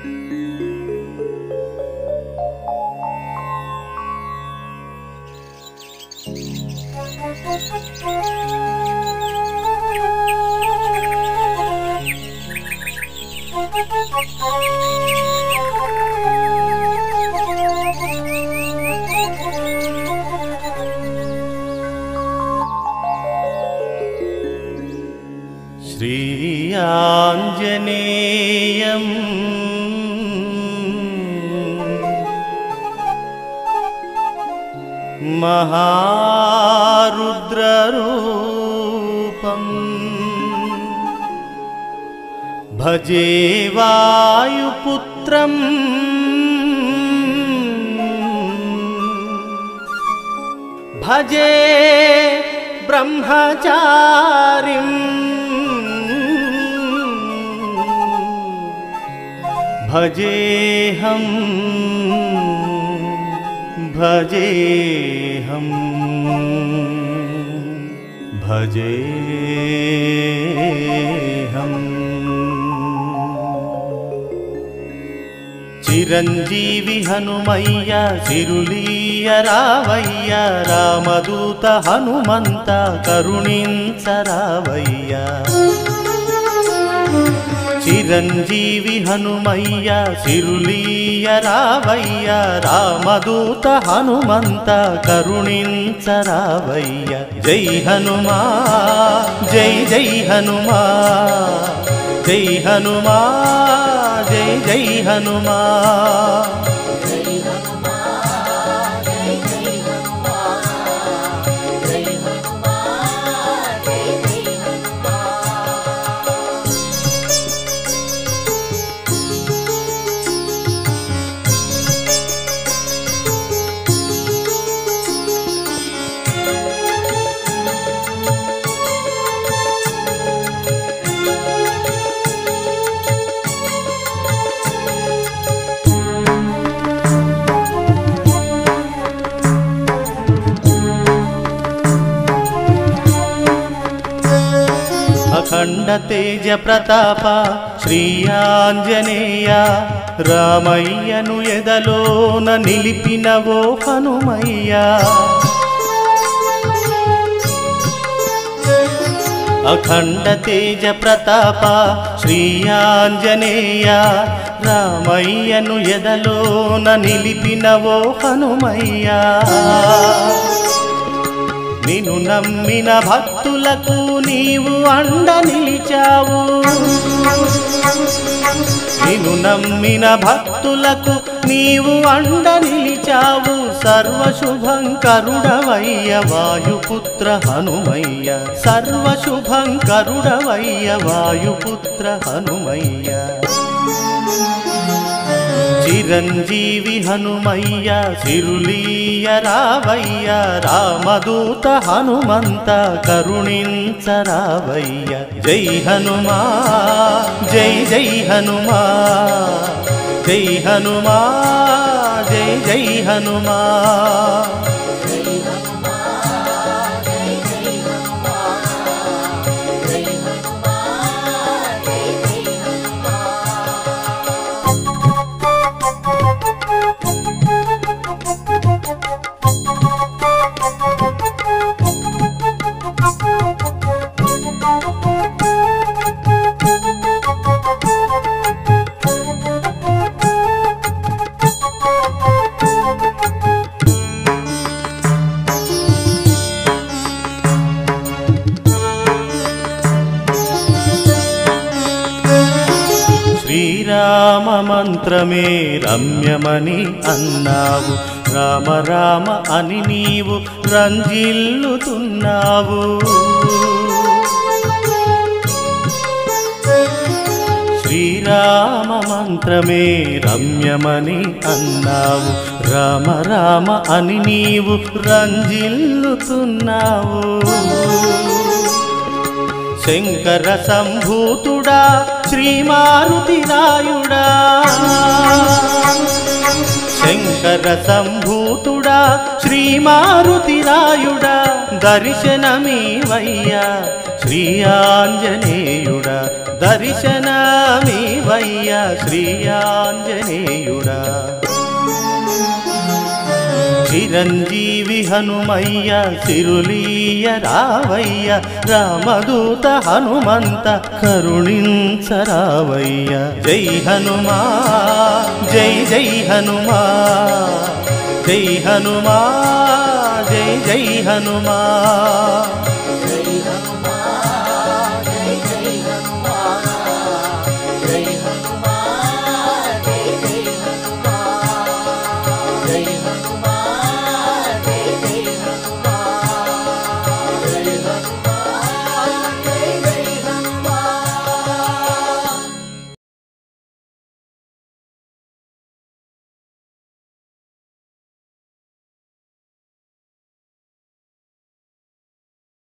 श्रीयाञ्जनेयम् महारुद्ररूपम् भजे वायुपुत्रम् भजे ब्रह्मचारिम् भजेऽहं भजेऽहं भजेऽहम् చిరంజీవి హనుమయ్య సిరులీయ రావయ్య రామదూత హనుమంత కరుణించరావయ్య చిరంజీవి హనుమయ్య సిరులీయ రావయ్య రామదూత హనుమంత కరుణించరావయ్య జై హనుమా జై జై హనుమా జై హనుమా జై జై హనుమా అఖండ తేజ ప్రతాప శ్రీ ఆంజనేయ రామయ్యను ఎదలోన నిలిపినవో హనుమయ్య అఖండ తేజ ప్రతాప శ్రీ ఆంజనేయ రామయ్యను ఎదలోన నిలిపినవో హనుమయ్యా నిన్ను నమ్మిన భక్తులకు నీవు అండ నిలిచావు నిన్ను నమ్మిన భక్తులకు నీవు అండ నిలిచావు సర్వశుభంకరుడవయ్య వాయుపుత్ర హనుమయ్య సర్వశుభంకరుడవయ్య వాయుపుత్ర హనుమయ్య చిరంజీవి హనుమయ్య సిరులీయ రావయ్య రామదూత హనుమంత కరుణించరావయ్య జై హనుమా జై జై హనుమా జై హనుమా జై జై హనుమా శ్రీరామ మంత్రమే రమ్యమని అన్నావు రామ రామ అని నీవు రంజిల్లుతున్నావు శ్రీరామ మంత్రమే రమ్యమని అన్నావు రామ రామ అని నీవు రంజిల్లుతున్నావు శంకర సంభూతుడా శ్రీమారుతి రాయుడా శంకర సంభూతుడా శ్రీమారుతి రాయుడా దర్శనమీవయ్యా శ్రీ శ్రీ ఆంజనేయుడా దర్శనమీవయ్య శ్రీ ఆంజనేయుడా చిరంజీవి హనుమయ్య సిరులీయ రావయ్య రామదూత హనుమంత కరుణించరావయ్య జై హనుమా జై జై హనుమా జై హనుమా జై జై హనుమా